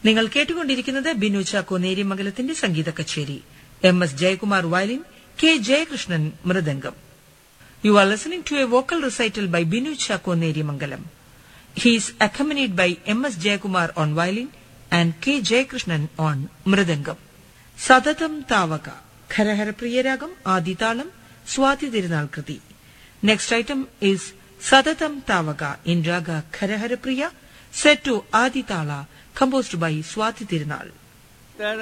നിങ്ങൾ കേട്ടുകൊണ്ടിരിക്കുന്നത് ബിനു ചാക്കോ നേരിമംഗലത്തിന്റെ സംഗീത കച്ചേരി M S Jayakumar violin K Jayakrishnan mridangam you are listening to a vocal recital by Binu Chacko Nerimangalam He is accompanied by M.S. Jayakumar on violin and K. Jayakrishnan on mridangam. Sadatam Tavaka, Kharahara Priyaragam, Aditalam, Swati Dirunal Kriti. Next item is Sadatam Tavaka in Raga Kharahara Priya, set to Aditala, composed by Swati Dirunal.